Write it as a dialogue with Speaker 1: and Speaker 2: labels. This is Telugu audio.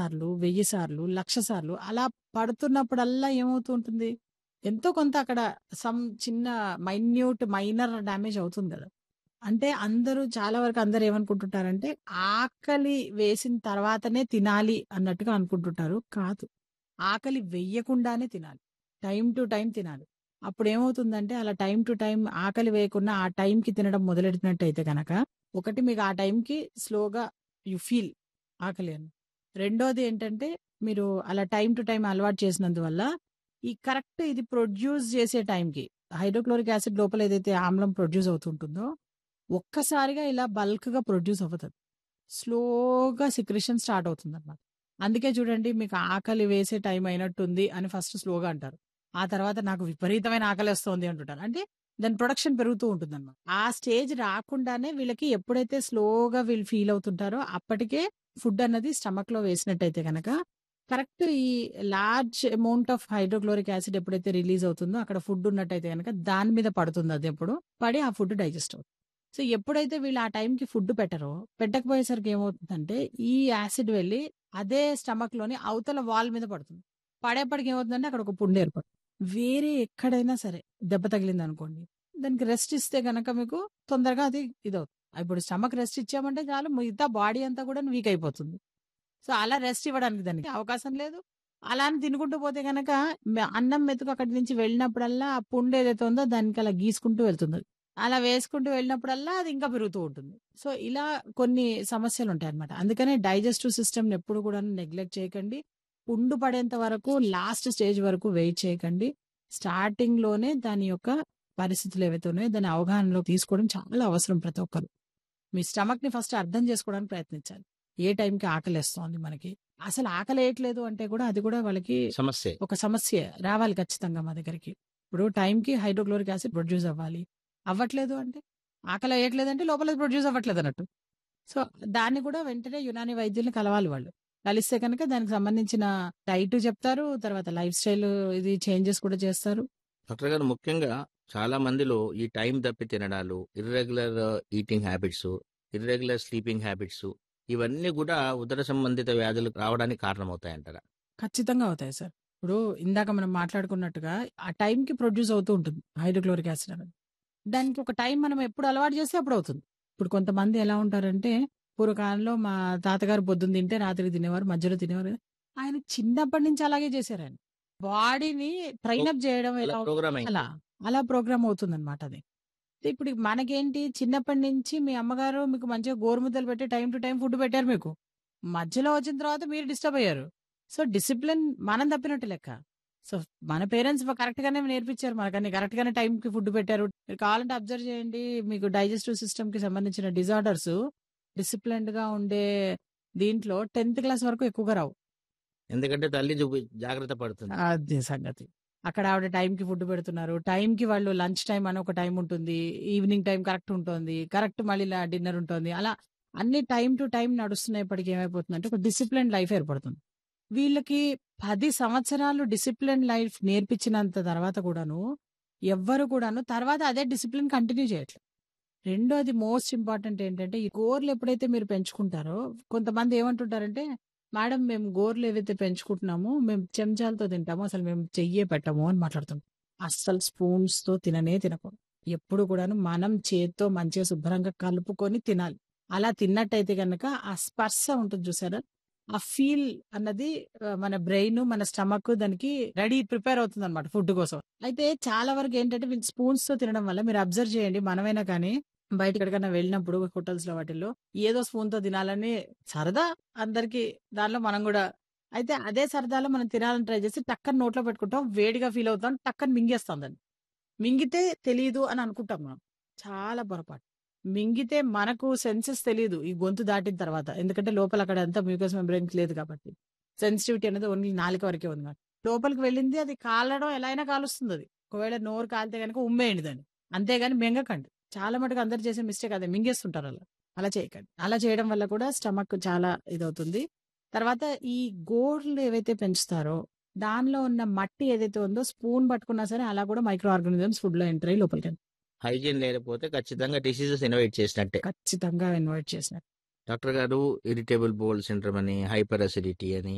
Speaker 1: సార్లు, 1000 సార్లు, 1,00,000 సార్లు అలా పడుతున్నప్పుడల్లా ఏమవుతూ ఉంటుంది? ఎంతో కొంత అక్కడ సమ్ చిన్న మైన్యూట్ మైనర్ డ్యామేజ్ అవుతుంది గదా! అంటే అందరూ చాలా వరకు అందరూ ఏమనుకుంటుంటారంటే ఆకలి వేసిన తర్వాతనే తినాలి అన్నట్టుగా అనుకుంటుంటారు. కాదు. ఆకలి వెయ్యకుండానే తినాలి. టైమ్ టు టైమ్ తినాలి. అప్పుడేమవుతుందంటే అలా టైమ్ టు టైమ్ ఆకలి వేయకుండా ఆ టైంకి తినడం మొదలెట్టినట్టయితే గనక ఒకటి మీకు ఆ టైంకి స్లోగా యూ ఫీల్ ఆకలి అని. రెండోది ఏంటంటే మీరు అలా టైమ్ టు టైమ్ అలవాటు చేసినందువల్ల ఈ కరెక్ట్ ఇది ప్రొడ్యూస్ చేసే టైంకి హైడ్రోక్లోరిక్ యాసిడ్ లోపల ఏదైతే ఆమ్లం ప్రొడ్యూస్ అవుతుంటుందో ఒక్కసారిగా ఇలా బల్క్‌గా ప్రొడ్యూస్ అవ్వదది. స్లోగా సెక్రెషన్ స్టార్ట్ అవుతుందన్నమాట. అందుకే చూడండి మీకు ఆకలి వేసే టైం అయినట్టుంది అని ఫస్ట్ స్లోగా అంటారు. ఆ తర్వాత నాకు విపరీతమైన ఆకలేస్తోంది అంటుంటారు. అంటే దాని ప్రొడక్షన్ పెరుగుతూ ఉంటుందన్నమాట. ఆ స్టేజ్ రాకుండానే వీళ్ళకి ఎప్పుడైతే స్లోగా వీళ్ళు ఫీల్ అవుతుంటారో అప్పటికే ఫుడ్ అన్నది స్టమక్‌లో వేసినట్టయితే గనక కరెక్ట్ ఈ large amount of hydrochloric acid ఎప్పుడైతే రిలీజ్ అవుతుందో అక్కడ ఫుడ్ ఉన్నట్టయితే గనక దాని మీద పడుతుంది అది ఎప్పుడు పడి ఆ ఫుడ్ డైజెస్ట్ అవుతుంది. సో ఎప్పుడైతే వీళ్ళు ఆ టైంకి ఫుడ్ పెట్టరో పెట్టకపోయేసరికి ఏమవుతుందంటే ఈ యాసిడ్ వెళ్ళి అదే స్టమక్‌లోని అవతల వాల్ మీద పడుతుంది. పడేప్పటికి ఏమవుతుందంటే అక్కడ ఒక పుండు ఏర్పడుతుంది. వేరే ఎక్కడైనా సరే దెబ్బ తగిలిందనుకోండి దానికి రెస్ట్ ఇస్తే గనక మీకు తొందరగా అది ఇదవుతుంది. ఇప్పుడు స్టమక్ రెస్ట్ ఇచ్చామంటే చాలు మిగతా బాడీ అంతా కూడా వీక్ అయిపోతుంది. సో అలా రెస్ట్ ఇవ్వడానికి దానికి అవకాశం లేదు. అలా అని తినుకుంటూ పోతే గనక మ అన్నం మెతుకు అక్కడి నుంచి వెళ్ళినప్పుడల్లా ఆ పుండు ఏదైతే ఉందో దానికి అలా గీసుకుంటూ వెళ్తుంది. అలా వేసుకుంటూ వెళ్ళినప్పుడల్లా అది ఇంకా పెరుగుతూ ఉంటుంది. సో ఇలా కొన్ని సమస్యలు ఉంటాయన్నమాట. అందుకనే డైజెస్టివ్ సిస్టమ్‌ని ఎప్పుడు కూడాను నెగ్లెక్ట్ చేయకండి. పుండు పడేంత వరకు లాస్ట్ స్టేజ్ వరకు వెయిట్ చేయకండి. స్టార్టింగ్‌లోనే దాని యొక్క పరిస్థితులు ఏవైతే ఉన్నాయో దాని అవగాహనలోకి తీసుకోవడం చాలా అవసరం ప్రతి ఒక్కరు. మీ స్టమక్‌ని ఫస్ట్ అర్థం చేసుకోవడానికి ప్రయత్నించాలి. ఏ టైంకి ఆకలేస్తోంది మనకి. అసలు ఆకలేయట్లేదు అంటే కూడా అది కూడా వాళ్ళకి
Speaker 2: సమస్యే.
Speaker 1: ఒక సమస్యే రావాలి ఖచ్చితంగా మా దగ్గరికి. ఇప్పుడు టైంకి హైడ్రోక్లోరిక్ యాసిడ్ ప్రొడ్యూస్ అవ్వాలి. అవ్వట్లేదు అంటే ఆకలి వేయట్లేదంటే లోపల ప్రొడ్యూస్ అవ్వట్లేదు అన్నట్టు. సో దాన్ని కూడా వెంటనే యునాని వైద్యుల్ని కలవాలి వాళ్ళు. కలిస్తే కనుక దానికి సంబంధించిన డైట్ చెప్తారు. తర్వాత లైఫ్ స్టైల్ ఇది చేంజెస్ కూడా చేస్తారు.
Speaker 2: డాక్టర్ గారు ముఖ్యంగా చాలా మందిలో ఈ టైం తప్పి తినడాలు, irregular eating habits, irregular sleeping habits ఇవన్నీ కూడా ఉదర సంబంధిత వ్యాధులు రావడానికి కారణమవుతాయంటారా?
Speaker 1: ఖచ్చితంగా అవుతాయి సార్. ఇప్పుడు ఇందాక మనం మాట్లాడుకున్నట్టుగా ఆ టైంకి ప్రొడ్యూస్ అవుతూ ఉంటుంది హైడ్రోక్లోరిక్ యాసిడ్ అనేది. దానికి ఒక టైం మనం ఎప్పుడు అలవాటు చేస్తే అప్పుడు అవుతుంది. ఇప్పుడు కొంతమంది ఎలా ఉంటారంటే పూర్వకాలంలో మా తాతగారు పొద్దున్న తింటే రాత్రికి తినేవారు. మధ్యలో తినేవారు. ఆయన చిన్నప్పటి నుంచి అలాగే చేశారు ఆయన. బాడీని ట్రైన్ అప్ చేయడం
Speaker 2: అలా
Speaker 1: ఎలా
Speaker 2: ప్రోగ్రామ్ అయింది.
Speaker 1: అలా అలా ప్రోగ్రామ్ అవుతుందన్నమాట అది. ఇప్పుడు మనకేంటి చిన్నప్పటి నుంచి మీ అమ్మగారు మీకు మంచిగా గోరుముద్దలు పెట్టి టైమ్ టు టైమ్ ఫుడ్ పెట్టారు మీకు. మధ్యలో వచ్చిన తర్వాత మీరు డిస్టర్బ్ అయ్యారు. సో డిసిప్లిన్ మనం తప్పినట్టు లెక్క. సో మన పేరెంట్స్ కరెక్ట్ గానే నేర్పించారు మనకన్ని కరెక్ట్ గానే టైంకి ఫుడ్ పెట్టారు. మీరు కావాలంటే అబ్జర్వ్ చేయండి మీకు డైజెస్టివ్ సిస్టమ్ కి సంబంధించిన డిజార్డర్స్ డిసిప్లిన్డ్ గా ఉండే దీంట్లో 10థ్ క్లాస్ వరకు ఎక్కువగా రావు.
Speaker 2: ఎందుకంటే తల్లి చూపి జాగ్రత్త పడుతుంది.
Speaker 1: అదే సంగతి. అక్కడ ఆవిడ టైంకి ఫుడ్ పెడుతున్నారు. టైంకి వాళ్ళు లంచ్ టైమ్ అని ఒక టైం ఉంటుంది. ఈవినింగ్ టైం కరెక్ట్ ఉంటుంది. కరెక్ట్ మళ్ళీ ల డిన్నర్ ఉంటుంది. అలా అన్ని టైమ్ టు టైమ్ నడుస్తున్నప్పటికి ఏమైపోతుందంటే ఒక డిసిప్లిన్ లైఫ్ ఏర్పడుతుంది. వీళ్ళకి 10 సంవత్సరాలు డిసిప్లిన్ లైఫ్ నేర్పించినంత తర్వాత కూడాను ఎవ్వరు కూడాను తర్వాత అదే డిసిప్లిన్ కంటిన్యూ చేయట్లేదు. రెండోది మోస్ట్ ఇంపార్టెంట్ ఏంటంటే ఈ గోర్లు ఎప్పుడైతే మీరు పెంచుకుంటారో కొంతమంది ఏమంటుంటారంటే మేడం మేము గోర్లు ఏవైతే పెంచుకుంటున్నామో మేము చెంచాలతో తింటాము అసలు మేము చెయ్యే పెట్టము అని మాట్లాడుతుంటాం. అస్సలు స్పూన్స్ తో తిననే తినకూడదు. ఎప్పుడు కూడాను మనం చేత్తో మంచిగా శుభ్రంగా కలుపుకొని తినాలి. అలా తిన్నట్టయితే గనక ఆ స్పర్శ ఉంటుంది చూసారా? ఆ ఫీల్ అన్నది ఆహ్, మన బ్రెయిన్, మన స్టమక్ దానికి రెడీ ప్రిపేర్ అవుతుందన్నమాట ఫుడ్ కోసం. అయితే చాలా వరకు ఏంటంటే వీళ్ళు స్పూన్స్ తో తినడం వల్ల మీరు అబ్జర్వ్ చేయండి మనమైనా కానీ బయట ఎక్కడికైనా వెళ్ళినప్పుడు హోటల్స్ లో వాటిల్లో ఏదో స్పూన్ తో తినాలని సరదా అందరికి దానిలో మనం కూడా అయితే అదే సరదాలో మనం తినాలని ట్రై చేసి టక్కన నోట్లో పెట్టుకుంటాం వేడిగా ఫీల్ అవుతాం టక్కన మింగేస్తాం దాన్ని మింగితే తెలియదు అని అనుకుంటాం మనం చాలా పొరపాటు మింగితే మనకు సెన్సెస్ తెలియదు ఈ గొంతు దాటిన తర్వాత ఎందుకంటే లోపల అక్కడ అంతా మ్యూకస్ మెంబ్రెయిన్ లేదు కాబట్టి సెన్సిటివిటీ అనేది ఓన్లీ నాలుక వరకే ఉంది కాబట్టి లోపలికి వెళ్ళింది అది కాలడం ఎలా అయినా కాలుస్తుంది అది ఒకవేళ నోరు కాలితే కనుక ఉమ్మేయండి దాన్ని అంతేగాని మింగకండి చాలా మటుకు అందరు చేసే మిస్టేక్ అదే మింగేస్తుంటారు అలా అలా చేయకండి అలా చేయడం వల్ల కూడా స్టమక్ చాలా ఇదవుతుంది తర్వాత ఈ గోర్లు ఏవైతే పెంచుతారో దానిలో ఉన్న మట్టి ఏదైతే ఉందో స్పూన్ పట్టుకున్నా సరే అలా కూడా మైక్రో ఆర్గానిజమ్స్ ఫుడ్ లో ఎంటర్ అయ్యి లోపలికి వెళ్తాయి.
Speaker 2: హైజీన్ లేకపోతే ఖచ్చితంగా డిసీజెస్ ఇన్వైట్ చేసినట్టే.
Speaker 1: ఖచ్చితంగా ఇన్వైట్ చేసినట్టు
Speaker 2: డాక్టర్ గారు ఇరిటేబుల్ బౌల్ సిండ్రోమ్ అని, హైపర్ అసిడిటీ అని